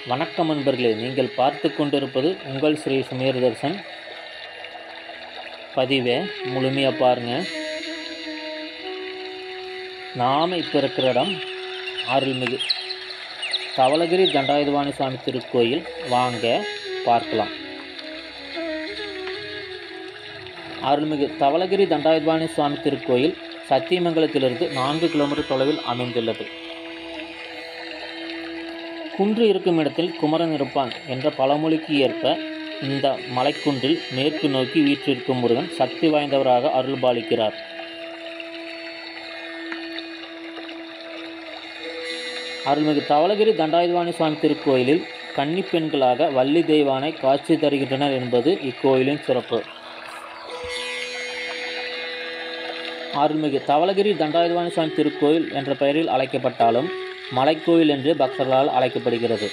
வணக்கம் நண்பர்களே நீங்கள் பார்த்து கொண்டிருப்பது உங்கள் ஸ்ரீ சுமேர் தர்சன் பதிவை முழுமையாக பாருங்கள் நாம் இப்போ இருக்கிற இடம் அருள்மிகு தவளகிரி தண்டாயுதபாணி சுவாமி திருக்கோயில் வாங்க பார்க்கலாம் அருள்மிகு தவளகிரி தண்டாயுதபாணி சுவாமி திருக்கோயில் சத்தியமங்கலத்திலிருந்து நான்கு கிலோமீட்டர் தொலைவில் அமைந்துள்ளது குன்று இருக்கும் இடத்தில் குமரன் இருப்பான் என்ற பழமொழிக்கு ஏற்ப இந்த மலைக்குன்றில் மேற்கு நோக்கி வீற்றிருக்கும் முருகன் சக்தி வாய்ந்தவராக அருள்பாலிக்கிறார் அருள்மிகு தவளகிரி தண்டாயுதபாணி சுவாமி திருக்கோயிலில் கன்னி பெண்களாக வள்ளி தெய்வானை காட்சி தருகின்றனர் என்பது இக்கோயிலின் சிறப்பு அருள்மிகு தவளகிரி தண்டாயுதபாணி சுவாமி திருக்கோயில் என்ற பெயரில் அழைக்கப்பட்டாலும் மலைக்கோயில் என்று பக்தர்களால் அழைக்கப்படுகிறது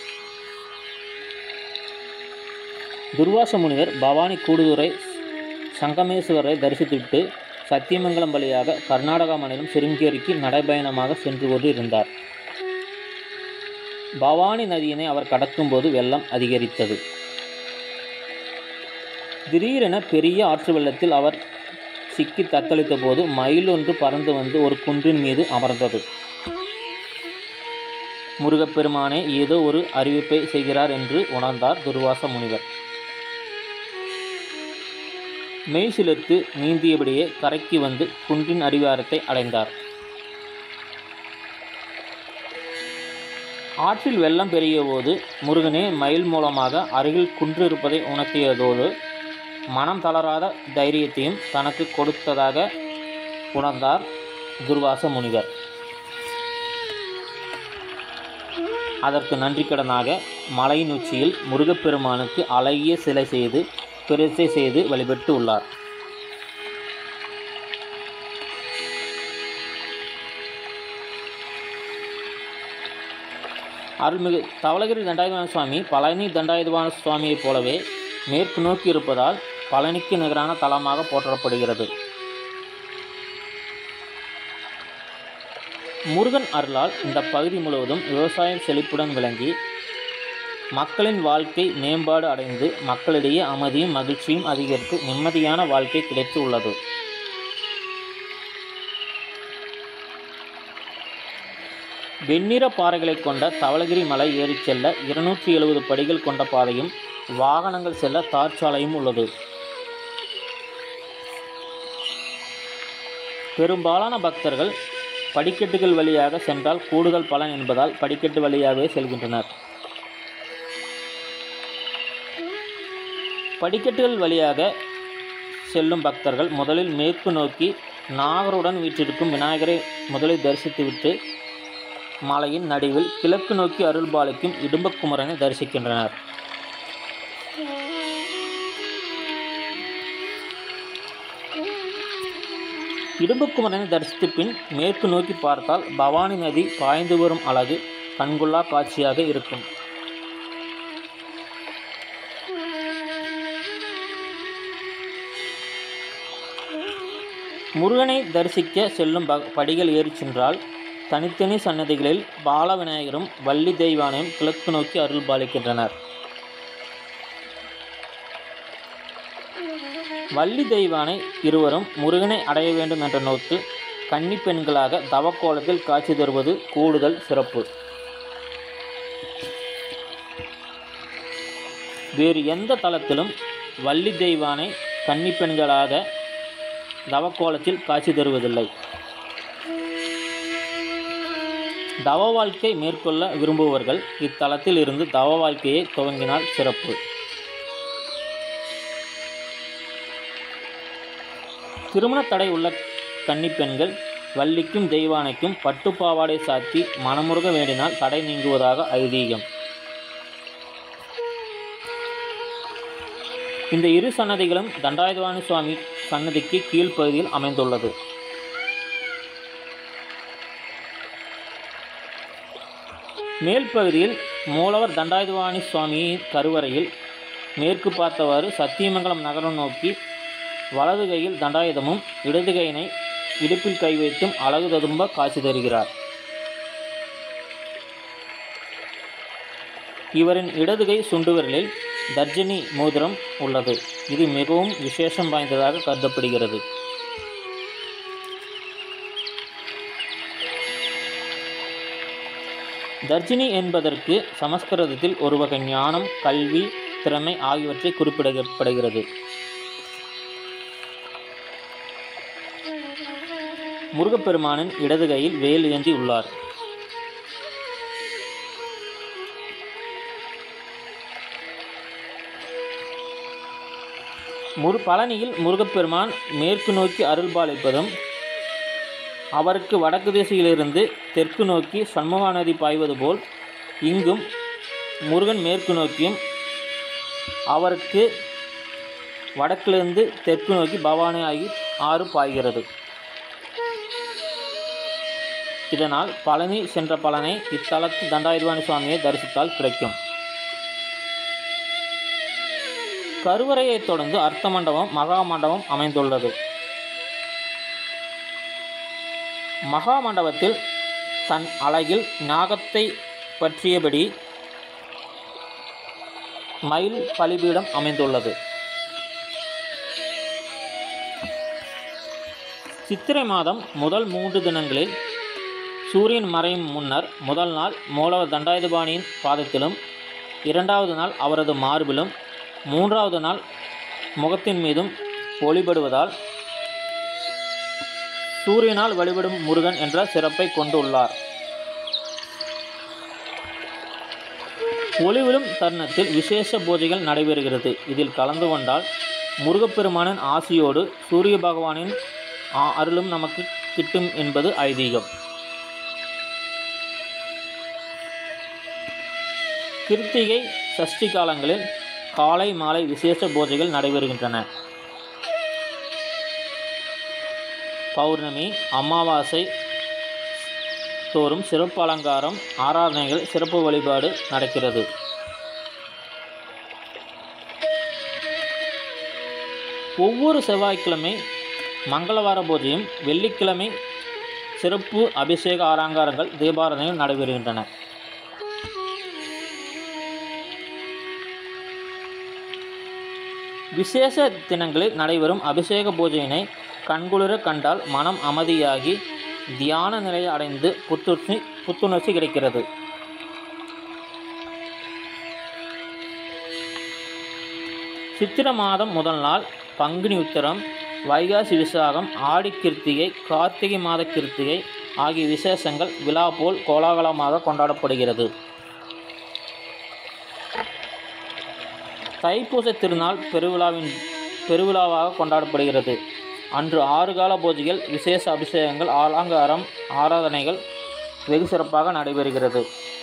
துர்வாச முனிவர் பவானி கூடுதுறை சங்கமேஸ்வரரை தரிசித்துவிட்டு சத்தியமங்கலம் வழியாக கர்நாடகா மாநிலம் சிருங்கேரிக்கு நடைபயணமாக சென்று கொண்டு இருந்தார் பவானி நதியினை அவர் கடக்கும்போது வெள்ளம் அதிகரித்தது திடீரென பெரிய ஆற்று வெள்ளத்தில் அவர் சிக்கி தத்தளித்த போது மயில் ஒன்று பறந்து வந்து ஒரு குன்றின் மீது அமர்ந்தது முருகப்பெருமானே ஏதோ ஒரு அறிவிப்பை செய்கிறார் என்று உணர்ந்தார் துர்வாச முனிவர் மெய் சிலிர்த்து நீந்தியபடியே கரைக்கு வந்து குன்றின் அடிவாரத்தை அடைந்தார் ஆற்றில் வெள்ளம் பெருகிய போது முருகனே மயில் மூலமாக அருகில் குன்று இருப்பதை உணர்த்தியதோடு மனம் தளராத தைரியத்தையும் தனக்கு கொடுத்ததாக உணர்ந்தார் துர்வாச முனிவர் அதற்கு நன்றிக்கடனாக மலையின் உச்சியில் முருகப்பெருமானுக்கு அழகிய சிலை செய்து பிரதிஷ்டை செய்து வழிபட்டு உள்ளார் அருள்மிகு தவளகிரி தண்டாயுதபாண சுவாமி பழனி தண்டாயுதபாண சுவாமியைப் போலவே மேற்கு நோக்கி இருப்பதால் பழனிக்கு நிகரான தலமாக போற்றப்படுகிறது முருகன் அருளால் இந்த பகுதி முழுவதும் விவசாயம் செழிப்புடன் விளங்கி மக்களின் வாழ்க்கை மேம்பாடு அடைந்து மக்களிடையே அமைதியும் மகிழ்ச்சியும் அதிகரித்து நிம்மதியான வாழ்க்கை கிடைத்து உள்ளது வெண்ணிற பாறைகளை கொண்ட தவளகிரி மலை ஏறிச் செல்ல இருநூற்றி எழுபது படிகள் கொண்ட பாதையும் வாகனங்கள் செல்ல தார் சாலையும் உள்ளது பெரும்பாலான பக்தர்கள் படிக்கட்டுகள் வழியாக சென்றால் கூடுதல் பலன் என்பதால் படிக்கட்டு வழியாகவே செல்கின்றனர் படிக்கட்டுகள் வழியாக செல்லும் பக்தர்கள் முதலில் மேற்கு நோக்கி நாகருடன் வீற்றிருக்கும் விநாயகரை முதலில் தரிசித்துவிட்டு மலையின் நடுவில் கிழக்கு நோக்கி அருள்பாலிக்கும் இடும்பக்குமரனை தரிசிக்கின்றனர் இடும்பக்குமரனை தரிசித்த பின் மேற்கு நோக்கி பார்த்தால் பவானி நதி பாய்ந்து வரும் அழகு கண்கொள்ளா காட்சியாக இருக்கும் முருகனை தரிசிக்க செல்லும் ப படிகள் ஏறிச் சென்றால் தனித்தனி சன்னதிகளில் பால விநாயகரும் வள்ளி தெய்வானையும் கிழக்கு நோக்கி அருள் பாலிக்கின்றனர் வள்ளி தெய்வானை இருவரும் முருகனை அடைய வேண்டும் என்ற நோக்கு கன்னி பெண்களாக தவக்கோலத்தில் காட்சி தருவது கூடுதல் சிறப்பு வேறு எந்த தளத்திலும் வள்ளி தெய்வானை கன்னி பெண்களாக தவக்கோலத்தில் காட்சி தருவதில்லை தவ வாழ்க்கை மேற்கொள்ள விரும்புபவர்கள் இத்தலத்தில் இருந்து தவ வாழ்க்கையை துவங்கினால் சிறப்பு திருமண தடை உள்ள கன்னிப்பெண்கள் வள்ளிக்கும் தெய்வானைக்கும் பட்டுப்பாவாடை சாத்தி மனமுருக வேண்டினால் தடை நீங்குவதாக ஐதீகம் இந்த இரு சன்னதிகளும் தண்டாயுதவாணி சுவாமி சன்னதிக்கு கீழ்ப்பகுதியில் அமைந்துள்ளது மேல் பகுதியில் மூலவர் தண்டாயுதவாணி சுவாமியின் கருவறையில் மேற்கு பார்த்தவாறு சத்தியமங்கலம் நகரம் நோக்கி வலது கையில் தண்டாயுதமும் இடது கையினை இடுப்பில் கை வைத்தும் அழகு ததும்ப காட்சி தருகிறார் இவரின் இடதுகை சுண்டுவிரலில் தர்ஜனி மோதிரம் உள்ளது இது மிகவும் விசேஷம் வாய்ந்ததாக கருதப்படுகிறது தர்ஜினி என்பதற்கு சமஸ்கிருதத்தில் ஒரு வகை ஞானம் கல்வி திறமை ஆகியவற்றை குறிப்பிடப்படுகிறது முருகப்பெருமானின் இடது கையில் வேல் ஏந்தி உள்ளார் முரு பழனியில் முருகப்பெருமான் மேற்கு நோக்கி அருள்பாலிப்பதும் அவருக்கு வடக்கு திசையிலிருந்து தெற்கு நோக்கி சண்முகா நதி பாய்வது போல் இங்கும் முருகன் மேற்கு நோக்கியும் அவருக்கு வடக்கிலிருந்து தெற்கு நோக்கி பவானி ஆகி ஆறு பாய்கிறது இதனால் பழனி சென்ற பலனை இத்தலத்து தண்டாயுதவாணி சுவாமியை தரிசித்தால் கிடைக்கும் கருவறையைத் தொடர்ந்து அர்த்த மண்டபம் மகா மண்டபம் அமைந்துள்ளது மகா மண்டபத்தில் தன் அழகில் நாகத்தை பற்றியபடி மயில் பலிபீடம் அமைந்துள்ளது சித்திரை மாதம் முதல் மூன்று தினங்களில் சூரியன் மறையும் முன்னர் முதல் நாள் மூலவர் தண்டாயுதபாணியின் பாதத்திலும் இரண்டாவது நாள் அவரது மார்பிலும் மூன்றாவது நாள் முகத்தின் மீதும் ஒளிபடுவதால் சூரியனால் வழிபடும் முருகன் என்ற சிறப்பை கொண்டுள்ளார் ஒளிவிலும் தருணத்தில் விசேஷ பூஜைகள் நடைபெறுகிறது இதில் கலந்து கொண்டால் முருகப்பெருமானின் ஆசியோடு சூரிய பகவானின் ஆ- அருளும் நமக்கு கிட்டும் என்பது ஐதீகம் கிருத்திகை சஷ்டி காலங்களில் காலை மாலை விசேஷ பூஜைகள் நடைபெறுகின்றன பௌர்ணமி அமாவாசை தோறும் சிறப்பு அலங்காரம் ஆராதனைகள் சிறப்பு வழிபாடு நடக்கிறது ஒவ்வொரு செவ்வாய்க்கிழமை மங்களவார பூஜையும் வெள்ளிக்கிழமை சிறப்பு அபிஷேக ஆலங்காரங்கள் தீபாராதனைகள் நடைபெறுகின்றன விசேஷ தினங்களில் நடைபெறும் அபிஷேக பூஜையினை கண்குளிர கண்டால் மனம் அமைதியாகி தியான நிலையை அடைந்து புத்துணர்ச்சி புத்துணர்ச்சி கிடைக்கிறது சித்திர மாதம் முதல் நாள் பங்குனி உத்திரம் வைகாசி விசாகம் ஆடி கிருத்திகை கார்த்திகை மாத கிருத்திகை ஆகிய விசேஷங்கள் விழா போல் கோலாகலமாக கொண்டாடப்படுகிறது தைப்பூச திருநாள் பெருவிழாவின் பெருவிழாவாக கொண்டாடப்படுகிறது அன்று ஆறு கால பூஜைகள் விசேஷ அபிஷேகங்கள் அலங்காரம் ஆராதனைகள் வெகு சிறப்பாக நடைபெறுகிறது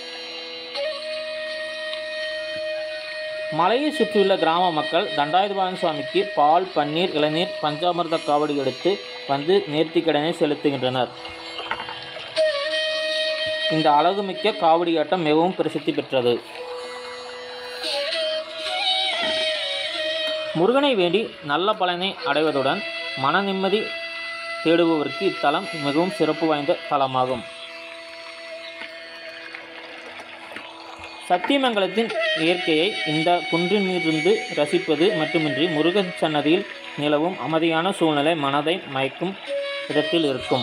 மலையை சுற்றியுள்ள கிராம மக்கள் தண்டாயுதபாணி சுவாமிக்கு பால் பன்னீர் இளநீர் பஞ்சாமிர்த காவடி எடுத்து வந்து நேர்த்திக்கடனை செலுத்துகின்றனர் இந்த அழகுமிக்க காவடியாட்டம் மிகவும் பிரசித்தி பெற்றது முருகனை வேண்டி நல்ல பலனை அடைவதுடன் மன நிம்மதி தேடுபவருக்கு இத்தலம் மிகவும் சிறப்பு வாய்ந்த தலமாகும் சத்தியமங்கலத்தின் இயற்கையை இந்த குன்றின் மீதிருந்து ரசிப்பது மட்டுமின்றி முருகன் சன்னதியில் நிலவும் அமைதியான சூழ்நிலை மனதை மயக்கும் விதத்தில் இருக்கும்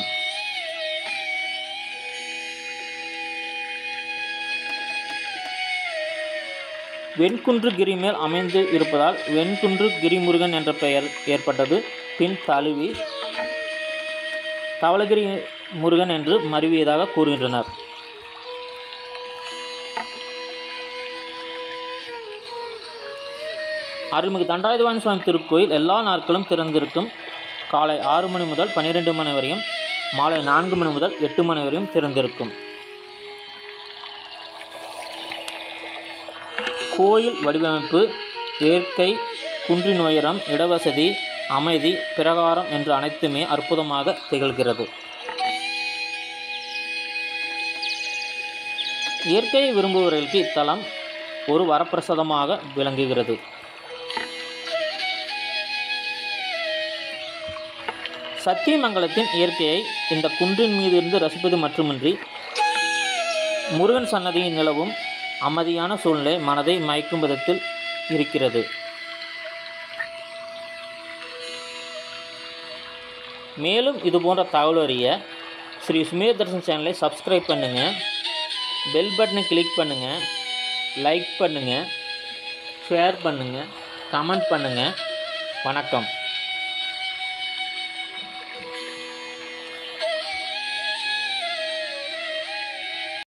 வெண்குன்று கிரி மேல் அமைந்து இருப்பதால் வெண்குன்று கிரிமுருகன் என்ற பெயர் ஏற்பட்டது பின் தழுவி தவளகிரி முருகன் என்று மருவியதாக கூறுகின்றனர் அருள்மிகு தண்டாயுதவாணி சுவாமி திருக்கோயில் எல்லா நாட்களும் திறந்திருக்கும் காலை ஆறு மணி முதல் பன்னிரெண்டு மணி வரையும் மாலை நான்கு மணி முதல் எட்டு மணி வரையும் திறந்திருக்கும் கோயில் வடிவமைப்பு இயற்கை குன்றின் உயரம் இடவசதி அமைதி பிரகாரம் என்று அனைத்துமே அற்புதமாக திகழ்கிறது இயற்கையை விரும்புபவர்களுக்கு இத்தலம் ஒரு வரப்பிரசாதமாக விளங்குகிறது சத்தியமங்கலத்தின் இயற்கையை இந்த குன்றின் மீது இருந்து ரசிப்பது மட்டுமின்றி முருகன் சன்னதியில் நிலவும் அமைதியான சூழ்நிலை மனதை மயக்கும் விதத்தில் இருக்கிறது மேலும் இது போன்ற தகவல் அறிய ஸ்ரீ சுமேர் தர்ஷன் சேனலை சப்ஸ்கிரைப் பண்ணுங்கள் பெல் பட்டனை கிளிக் பண்ணுங்கள் லைக் பண்ணுங்கள் ஷேர் பண்ணுங்கள் கமெண்ட் பண்ணுங்கள் வணக்கம்